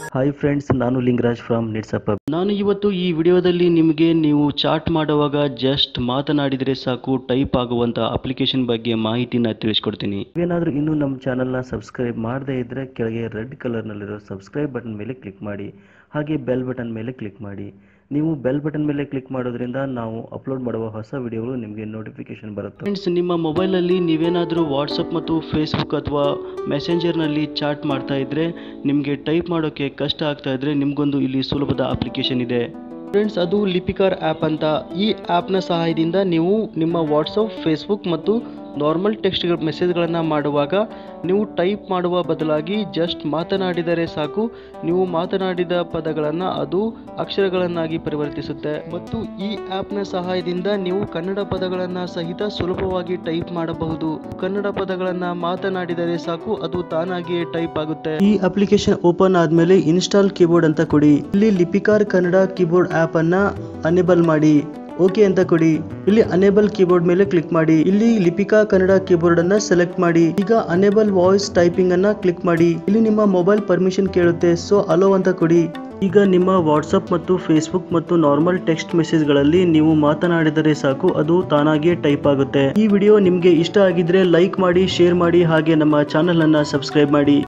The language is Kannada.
ಹಾಯ್ ಫ್ರೆಂಡ್ಸ್ ನಾನು ಲಿಂಗರಾಜ್ ಫ್ರಮ್ ನಿಟ್ಸಪ್ಪ ನಾನು ಇವತ್ತು ಈ ವಿಡಿಯೋದಲ್ಲಿ ನಿಮಗೆ ನೀವು ಚಾಟ್ ಮಾಡುವಾಗ ಜಸ್ಟ್ ಮಾತನಾಡಿದರೆ ಸಾಕು ಟೈಪ್ ಆಗುವಂಥ ಅಪ್ಲಿಕೇಶನ್ ಬಗ್ಗೆ ಮಾಹಿತಿನ ತಿಳಿಸ್ಕೊಡ್ತೀನಿ ನೀವೇನಾದರೂ ಇನ್ನೂ ನಮ್ಮ ಚಾನಲ್ನ ಸಬ್ಸ್ಕ್ರೈಬ್ ಮಾಡದೇ ಇದ್ದರೆ ಕೆಳಗೆ ರೆಡ್ ಕಲರ್ನಲ್ಲಿರೋ ಸಬ್ಸ್ಕ್ರೈಬ್ ಬಟನ್ ಮೇಲೆ ಕ್ಲಿಕ್ ಮಾಡಿ ಹಾಗೆ ಬೆಲ್ ಬಟನ್ ಮೇಲೆ ಕ್ಲಿಕ್ ಮಾಡಿ ನೀವು ಬೆಲ್ ಬಟನ್ ಮೇಲೆ ಕ್ಲಿಕ್ ಮಾಡೋದ್ರಿಂದ ನಾವು ಅಪ್ಲೋಡ್ ಮಾಡುವ ಹೊಸ ವಿಡಿಯೋಗಳು ನಿಮಗೆ ನೋಟಿಫಿಕೇಶನ್ ಬರುತ್ತೆ ಫ್ರೆಂಡ್ಸ್ ನಿಮ್ಮ ಮೊಬೈಲಲ್ಲಿ ನೀವೇನಾದರೂ ವಾಟ್ಸಪ್ ಮತ್ತು ಫೇಸ್ಬುಕ್ ಅಥವಾ ಮೆಸೆಂಜರ್ನಲ್ಲಿ ಚಾಟ್ ಮಾಡ್ತಾ ಇದ್ದರೆ ನಿಮಗೆ ಟೈಪ್ ಮಾಡೋಕ್ಕೆ ಕಷ್ಟ ಆಗ್ತಾ ಇದ್ದರೆ ನಿಮಗೊಂದು ಇಲ್ಲಿ ಸುಲಭದ ಅಪ್ಲಿಕೇಶನ್ ಇದೆ ಫ್ರೆಂಡ್ಸ್ ಅದು ಲಿಪಿಕಾರ್ ಆ್ಯಪ್ ಅಂತ ಈ ಆ್ಯಪ್ನ ಸಹಾಯದಿಂದ ನೀವು ನಿಮ್ಮ ವಾಟ್ಸಪ್ ಫೇಸ್ಬುಕ್ ಮತ್ತು ನಾರ್ಮಲ್ ಟೆಕ್ಸ್ಟ್ ಮೆಸೇಜ್ಗಳನ್ನು ಮಾಡುವಾಗ ನೀವು ಟೈಪ್ ಮಾಡುವ ಬದಲಾಗಿ ಜಸ್ಟ್ ಮಾತನಾಡಿದರೆ ಸಾಕು ನೀವು ಮಾತನಾಡಿದ ಪದಗಳನ್ನು ಅದು ಅಕ್ಷರಗಳನ್ನಾಗಿ ಪರಿವರ್ತಿಸುತ್ತೆ ಮತ್ತು ಈ ಆ್ಯಪ್ನ ಸಹಾಯದಿಂದ ನೀವು ಕನ್ನಡ ಪದಗಳನ್ನು ಸಹಿತ ಸುಲಭವಾಗಿ ಟೈಪ್ ಮಾಡಬಹುದು ಕನ್ನಡ ಪದಗಳನ್ನು ಮಾತನಾಡಿದರೆ ಸಾಕು ಅದು ತಾನಾಗಿಯೇ ಟೈಪ್ ಆಗುತ್ತೆ ಈ ಅಪ್ಲಿಕೇಶನ್ ಓಪನ್ ಆದ್ಮೇಲೆ ಇನ್ಸ್ಟಾಲ್ ಕೀಬೋರ್ಡ್ ಅಂತ ಕೊಡಿ ಇಲ್ಲಿ ಲಿಪಿಕಾರ್ ಕನ್ನಡ ಕೀಬೋರ್ಡ್ ಆಪ್ ಅನ್ನ ಅನೇಬಲ್ ಮಾಡಿ ಓಕೆ ಅಂತ ಕೊಡಿ ಇಲ್ಲಿ ಅನೇಬಲ್ ಕೀಬೋರ್ಡ್ ಮೇಲೆ ಕ್ಲಿಕ್ ಮಾಡಿ ಇಲ್ಲಿ ಲಿಪಿಕಾ ಕನ್ನಡ ಕೀಬೋರ್ಡ್ ಅನ್ನ ಸೆಲೆಕ್ಟ್ ಮಾಡಿ ಈಗ ಅನೇಬಲ್ ವಾಯ್ಸ್ ಟೈಪಿಂಗ್ ಅನ್ನ ಕ್ಲಿಕ್ ಮಾಡಿ ಇಲ್ಲಿ ನಿಮ್ಮ ಮೊಬೈಲ್ ಪರ್ಮಿಷನ್ ಕೇಳುತ್ತೆ ಸೊ ಅಲೋ ಅಂತ ಕೊಡಿ ಈಗ ನಿಮ್ಮ ವಾಟ್ಸಪ್ ಮತ್ತು ಫೇಸ್ಬುಕ್ ಮತ್ತು ನಾರ್ಮಲ್ ಟೆಕ್ಸ್ಟ್ ಮೆಸೇಜ್ಗಳಲ್ಲಿ ನೀವು ಮಾತನಾಡಿದರೆ ಸಾಕು ಅದು ತಾನಾಗಿಯೇ ಟೈಪ್ ಆಗುತ್ತೆ ಈ ವಿಡಿಯೋ ನಿಮಗೆ ಇಷ್ಟ ಆಗಿದ್ರೆ ಲೈಕ್ ಮಾಡಿ ಶೇರ್ ಮಾಡಿ ಹಾಗೆ ನಮ್ಮ ಚಾನಲ್ ಅನ್ನ ಸಬ್ಸ್ಕ್ರೈಬ್ ಮಾಡಿ